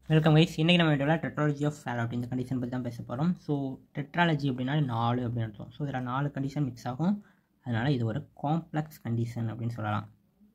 welcome guys இன்றைக்கி நம்ம வீடியோவில் டெட்ராலஜி ஆஃப் ஃபேல் இந்த கண்டிஷன் பற்றி தான் பேச போகிறோம் ஸோ டெட்ராலஜி அப்படின்னா நாலு அப்படின்னு அர்த்தம் ஸோ இதில் நாலு கண்டிஷன் மிக்ஸ் ஆகும் அதனால் இது ஒரு காம்ப்ளெக்ஸ் கண்டிஷன் அப்படின்னு சொல்லலாம்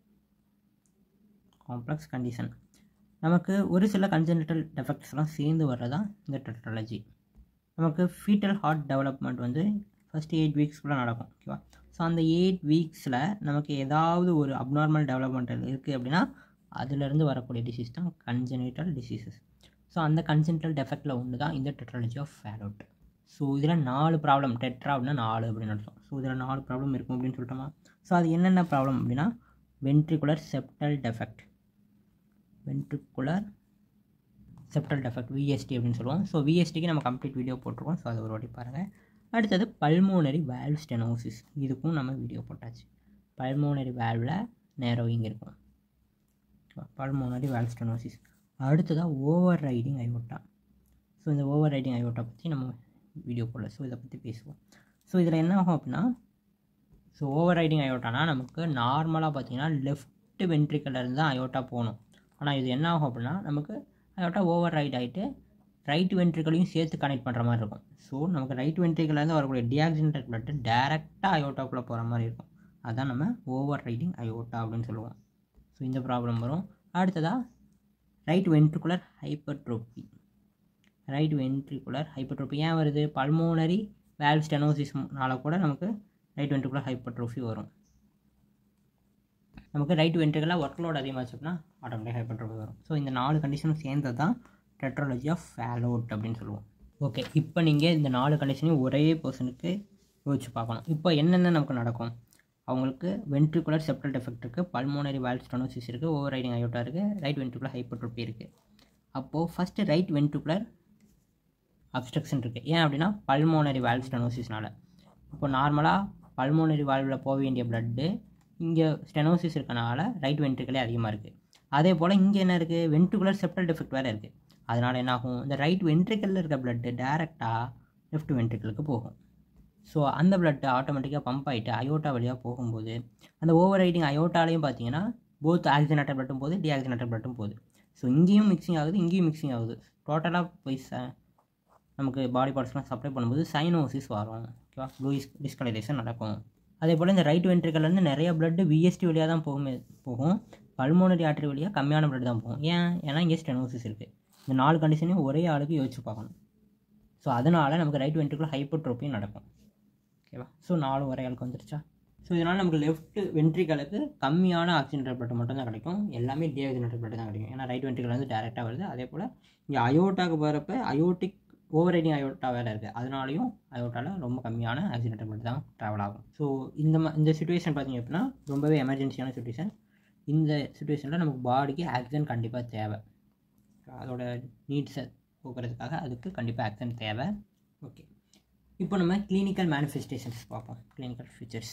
காம்ப்ளெக்ஸ் கண்டிஷன் நமக்கு ஒரு சில கன்ஜெனிட்டல் டெஃபெக்ட்ஸ்லாம் சேர்ந்து வர்றதான் இந்த டெட்ராலஜி நமக்கு ஃபீட்டல் ஹார்ட் டெவலப்மெண்ட் வந்து ஃபஸ்ட்டு எயிட் வீக்ஸ்க்குள்ளே நடக்கும் ஓகேவா ஸோ அந்த எயிட் வீக்ஸில் நமக்கு ஏதாவது ஒரு அப்நார்மல் டெவலப்மெண்ட் இருக்குது அப்படின்னா அதுலேருந்து வரக்கூடிய டிசீஸ் தான் கன்ஜெனிட்டல் டிசீசஸ் ஸோ அந்த கன்ஜெனிட்டல் டெஃபெக்டில் ஒன்று தான் இந்த டெட்ராலஜி ஆஃப் ஃபேலோட் ஸோ இதில் நாலு ப்ராப்ளம் டெட்ரா அப்படின்னா நாலு அப்படின்னு அர்த்தம் ஸோ இதில் நாலு ப்ராப்ளம் இருக்கும் அப்படின்னு சொல்லிட்டோமா ஸோ அது என்னென்ன ப்ராப்ளம் அப்படின்னா ventricular septal defect ventricular septal defect VSD அப்படின்னு சொல்லுவோம் ஸோ விஎஸ்டிக்கு நம்ம கம்ப்ளீட் வீடியோ போட்டிருக்கோம் ஸோ அது ஒரு வாட்டி பாருங்கள் அடுத்தது பல்மோனரி வேல்வ் ஸ்டெனோசிஸ் இதுக்கும் நம்ம வீடியோ போட்டாச்சு பல்மோனரி வேல்வில் நேரோயிங் இருக்கும் பல்மோனரி வேல்வ் ஸ்டெனோசிஸ் அடுத்ததாக ஓவர் ரைடிங் ஐஓட்டா ஸோ இந்த ஓவர் ரைடிங் ஐஓட்டா பற்றி நம்ம வீடியோ போடல ஸோ இதை பற்றி பேசுவோம் ஸோ இதில் என்ன ஆகும் அப்படின்னா ஸோ ஓவர் ரைடிங் அயோட்டானா நமக்கு நார்மலாக பார்த்தீங்கன்னா லெஃப்ட் வென்ட்ரிக்கலேருந்து தான் அயோட்டா போகணும் ஆனால் இது என்ன ஆகும் அப்படின்னா நமக்கு அயோட்டா ஓவர் ரைட் ஆகிட்டு ரைட் வென்ட்ரிக்கலையும் சேர்த்து கனெக்ட் பண்ணுற மாதிரி இருக்கும் ஸோ நமக்கு ரைட் வென்ட்ரிக்கலேருந்து வரக்கூடிய டியாக்சினேட்டட் பிளட்டு டேரெக்டாக அயோட்டாக்குள்ளே போகிற மாதிரி இருக்கும் அதான் நம்ம ஓவர் ரைடிங் அயோட்டா அப்படின்னு சொல்லுவோம் ஸோ இந்த ப்ராப்ளம் வரும் அடுத்ததாக right ventricular hypertrophy right ventricular hypertrophy ஏன் வருது பல்மோனரி வேல்வ் ஸ்டெனோசிஸ்னால கூட நமக்கு ரைட் வென்ட்ரிகுலர் ஹைப்பர்ட்ரோஃபி வரும் நமக்கு ரைட் வென்ட்ரிகுலர் ஒர்க் லோட் அதிகமாச்சு அப்படின்னா ஆட்டோமேட்டிக் ஹைப்பர்ட்ரோஃபி வரும் ஸோ இந்த நாலு கண்டிஷனும் சேர்ந்தது தான் டெட்ராலஜி ஆஃப் ஃபேலோட் அப்படின்னு சொல்லுவோம் ஓகே இப்போ நீங்கள் இந்த நாலு கண்டிஷனையும் ஒரே பர்சனுக்கு யோசிச்சு பார்க்கணும் இப்போ என்னென்ன நமக்கு நடக்கும் அவங்களுக்கு வென்ட்ரிகுலர் செப்டல் டெஃபெக்ட் இருக்குது பல்மோனரி வேல்வ் ஸ்டெனோசிஸ் இருக்குது ஓவர் ரைடிங் அயோட்டா இருக்குது ரைட் வென்ட்ரிகுலர் ஹைப்பர்ட்ரோபி இருக்குது அப்போது ஃபஸ்ட்டு ரைட் வென்ட்ரிகுலர் அப்ஸ்ட்ரக்ஷன் இருக்குது ஏன் அப்படின்னா பல்மோனரி வேல்வ் ஸ்டெனோசிஸ்னால இப்போ நார்மலாக பல்மோனரி வால்வில் போக வேண்டிய பிளட்டு இங்கே ஸ்டெனோசிஸ் இருக்கனால ரைட் வென்ட்ரிக்கலே அதிகமாக இருக்குது அதே போல் இங்கே என்ன இருக்குது வென்ட்ரிகுலர் செப்டல் டெஃபெக்ட் வேறு இருக்குது அதனால் என்ன ஆகும் இந்த ரைட் வென்ட்ரிக்கலில் இருக்க பிளட்டு டேரெக்டாக லெஃப்ட் வென்ட்ரிக்கலுக்கு போகும் ஸோ அந்த பிளட்டு ஆட்டோமேட்டிக்காக பம்ப் ஆகிட்டு அயோட்டா வழியாக போகும்போது அந்த ஓவர் ரைடிங் அயோட்டாலையும் பார்த்தீங்கன்னா போத் ஆக்சிஜனேட்டர் பிளட்டும் போகுது டிஆக்சினேட்டர் பிளட்டும் போகுது ஸோ இங்கேயும் மிக்சிங் ஆகுது இங்கேயும் மிக்சிங் ஆகுது டோட்டலாக போய் ச நமக்கு பாடி பார்ட்ஸ்லாம் சப்ளை பண்ணும்போது சைனோசிஸ் வரும் ஓகேவா ப்ளூயிஸ் டிஸ்கலரேஷன் நடக்கும் அதே போல் இந்த ரைட் வென்ட்ரிக்கல்லேருந்து நிறைய பிளட்டு விஎஸ்டி வழியாக தான் போகுமே போகும் பல்மோனரி ஆர்டரி வழியாக கம்மியான பிளட் தான் போகும் ஏன் ஏன்னா இங்கே ஸ்டெனோசிஸ் இருக்குது இந்த நாலு கண்டிஷனையும் ஒரே ஆளுக்கு யோசிச்சு பார்க்கணும் ஸோ அதனால் நமக்கு ரைட் வென்ட்ரிக்குலர் ஹைப்பர்ட்ரோப்பியும் நடக்கும் ஓகேவா ஸோ நாலு ஒரே ஆளுக்கு வந்துருச்சா ஸோ இதனால் நமக்கு லெஃப்ட் வென்ட்ரிக்கலுக்கு கம்மியான ஆக்சிஜனேட்டர் பிளட் மட்டும் தான் கிடைக்கும் எல்லாமே டிஆக்சினேட்டர் பிளட் தான் கிடைக்கும் ஏன்னா ரைட் வென்ட்ரிக்கல் வந்து டேரெக்டாக வருது அதே போல் இங்கே அயோட்டாக்கு போகிறப்ப அயோட்டிக் ஓவர் ரைடிங் அயோட்டா வேறு இருக்குது அதனாலையும் அயோட்டாவில் ரொம்ப கம்மியான ஆக்சிடென்ட் பிளட் தான் ட்ராவல் ஆகும் ஸோ இந்த மா இந்த சுச்சுவேஷன் பார்த்திங்க அப்படின்னா ரொம்பவே எமர்ஜென்சியான சுச்சுவேஷன் இந்த சுச்சுவேஷனில் நமக்கு பாடிக்கு ஆக்சிஜன் கண்டிப்பாக தேவை அதோட நீட்ஸை போக்குறதுக்காக அதுக்கு கண்டிப்பாக ஆக்சிஜன் தேவை ஓகே இப்போ நம்ம கிளினிக்கல் மேனிஃபெஸ்டேஷன்ஸ் பார்ப்போம் கிளினிக்கல் ஃபீச்சர்ஸ்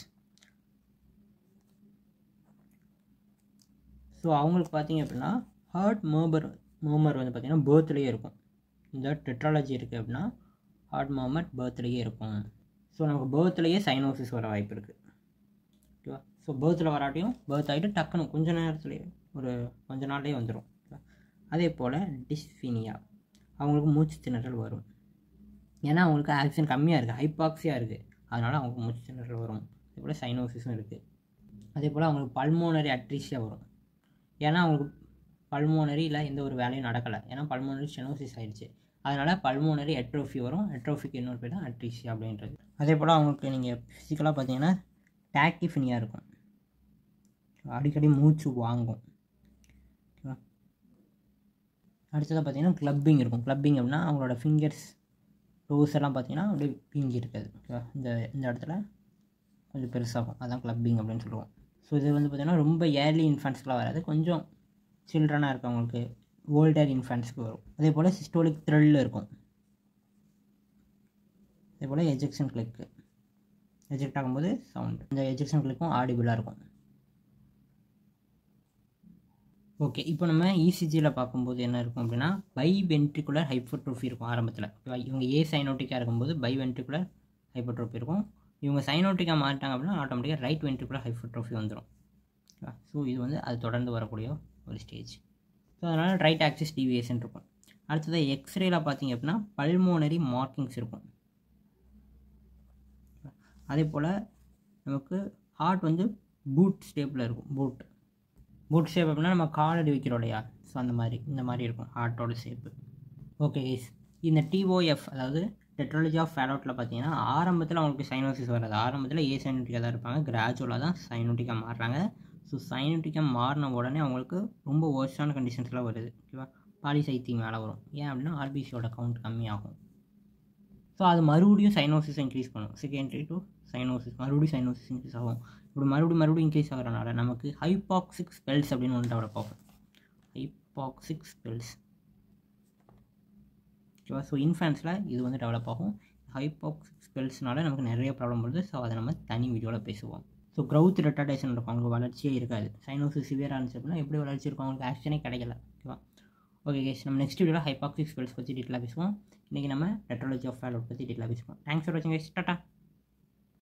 ஸோ அவங்களுக்கு பார்த்தீங்க அப்படின்னா ஹார்ட் மர்மர் மர்மர் வந்து பார்த்திங்கன்னா பேர்த்லேயே இருக்கும் இந்த டெட்ராலஜி இருக்குது அப்படின்னா ஹார்ட் மர்மர் பேர்த்லேயே இருக்கும் ஸோ நமக்கு பேர்த்லேயே சைனோசிஸ் வர வாய்ப்பு இருக்குது ஓகேவா ஸோ பேர்த்தில் வராட்டியும் பேர்த் ஆகிட்டு டக்குன்னு கொஞ்ச நேரத்துலேயே ஒரு கொஞ்ச நாள்லேயே வந்துடும் அதே போல் டிஸ்ஃபினியா அவங்களுக்கு மூச்சு திணறல் வரும் ஏன்னா அவங்களுக்கு ஆக்சிஜன் கம்மியாக இருக்குது ஹைப்பாக்சியாக இருக்குது அதனால் அவங்களுக்கு மூச்சு திணறல் வரும் அதே போல் சைனோசிஸும் இருக்குது அதே போல் அவங்களுக்கு பல்மோனரி அட்ரிஷியா வரும் ஏன்னா அவங்களுக்கு பல்மோனரியில் எந்த ஒரு வேலையும் நடக்கலை ஏன்னா பல்மோனரி ஸ்டெனோசிஸ் ஆகிடுச்சு அதனால் பல்மோனரி எட்ரோஃபி வரும் எட்ரோஃபிக்கு இன்னொரு பேர் தான் அட்ரிஷியா அப்படின்றது அதே போல் அவங்களுக்கு நீங்கள் ஃபிசிக்கலாக பார்த்தீங்கன்னா டேக்கிஃபினியாக இருக்கும் அடிக்கடி மூச்சு வாங்கும் அடுத்ததாக பார்த்தீங்கன்னா கிளப்பிங் இருக்கும் கிளப்பிங் அப்படின்னா அவங்களோட ஃபிங்கர்ஸ் டோஸ் எல்லாம் பார்த்தீங்கன்னா அப்படியே வீங்கி இருக்காது ஓகேவா இந்த இந்த இடத்துல கொஞ்சம் பெருசாகும் அதான் கிளப்பிங் அப்படின்னு சொல்லுவோம் ஸோ இது வந்து பார்த்திங்கன்னா ரொம்ப ஏர்லி இன்ஃபேன்ஸ்க்குலாம் வராது கொஞ்சம் சில்ட்ரனாக இருக்கவங்களுக்கு ஓல்டர் இன்ஃபேன்ஸ்க்கு வரும் அதே போல் சிஸ்டோலிக் த்ரில் இருக்கும் அதே போல் எஜெக்ஷன் கிளிக்கு எஜெக்ட் ஆகும்போது சவுண்ட் இந்த எஜெக்ஷன் கிளிக்கும் ஆடிபிளாக இருக்கும் ஓகே இப்போ நம்ம இசிஜியில் பார்க்கும்போது என்ன இருக்கும் அப்படின்னா பை வென்ட்ரிகுலர் ஹைப்பர்ட்ரோஃபி இருக்கும் ஆரம்பத்தில் இவங்க ஏ சைனோட்டிக்காக இருக்கும்போது பை வென்ட்ரிகுலர் ஹைப்பர்ட்ரோஃபி இருக்கும் இவங்க சைனோட்டிக்காக மாறிட்டாங்க அப்படின்னா ஆட்டோமேட்டிக்காக ரைட் வென்ட்ரிகுலர் ஹைப்பர்ட்ரோஃபி வந்துடும் ஸோ இது வந்து அது தொடர்ந்து வரக்கூடிய ஒரு ஸ்டேஜ் ஸோ அதனால் ரைட் ஆக்சிஸ் டிவியேஷன் இருக்கும் அடுத்தது எக்ஸ்ரேல பார்த்தீங்க அப்படின்னா பல்மோனரி மார்க்கிங்ஸ் இருக்கும் அதே போல் நமக்கு ஹார்ட் வந்து பூட் ஸ்டேப்பில் இருக்கும் பூட் பூட் ஷேப் அப்படின்னா நம்ம காலடி வைக்கிறோம் இல்லையா ஸோ அந்த மாதிரி இந்த மாதிரி இருக்கும் ஹார்ட்டோட ஷேப்பு ஓகே கைஸ் இந்த டிஓஎஃப் அதாவது டெட்ராலஜி ஆஃப் ஃபேலோட்டில் பார்த்தீங்கன்னா ஆரம்பத்தில் அவங்களுக்கு சைனோசிஸ் வராது ஆரம்பத்தில் ஏ சைனோட்டிக்காக தான் இருப்பாங்க கிராஜுவலாக தான் சைனோட்டிக்காக மாறுறாங்க ஸோ சைனோட்டிக்காக மாறின உடனே அவங்களுக்கு ரொம்ப ஒர்ஸ்டான கண்டிஷன்ஸ்லாம் வருது ஓகேவா பாலிசைத்திங் மேலே வரும் ஏன் அப்படின்னா ஆர்பிசியோட கவுண்ட் கம்மியாகும் ஸோ அது மறுபடியும் சைனோசிஸ் இன்க்ரீஸ் பண்ணும் செகண்டரி டு சைனோசிஸ் மறுபடியும் சைனோசிஸ் இன்க்ரீஸ் ஆகும் இப்படி மறுபடியும் மறுபடியும் இன்க்ரீஸ் ஆகிறனால நமக்கு ஹைபாக்சிக் ஸ்பெல்ஸ் அப்படின்னு ஒன்று டெவலப் ஆகும் ஹைபாக்சிக் ஸ்பெல்ஸ் ஓகேவா ஸோ இன்ஃபேன்ஸில் இது வந்து டெவலப் ஆகும் ஹைபாக்சிக் ஸ்பெல்ஸ்னால நமக்கு நிறைய ப்ராப்ளம் வருது ஸோ அதை நம்ம தனி வீடியோவில் பேசுவோம் ஸோ க்ரௌத் ரெட்டாடேஷன் இருக்கும் அவங்களுக்கு வளர்ச்சியே இருக்காது சைனோசிஸ் சிவியராக இருந்துச்சு அப்படின்னா எப்படி வளர்ச்சி இருக்கும் அவங்களுக்கு ஆக்ஷனே கிடைக்கல ஓகேவா ஓகே கேஸ் நம்ம நெக்ஸ்ட் வீடியோவில் ஹைபாக்சிக் ஸ்பெல்ஸ் பற்றி டீட்டெயிலாக பேசுவோம் இன்றைக்கி நம்ம டெட்ராலஜி ஆஃப் ஃபேலோட் பற்றி டீட்டெயிலாக பேசுவோம் தேங்க்ஸ் ஃபார் வாட்சிங் கைஸ் டாட்டா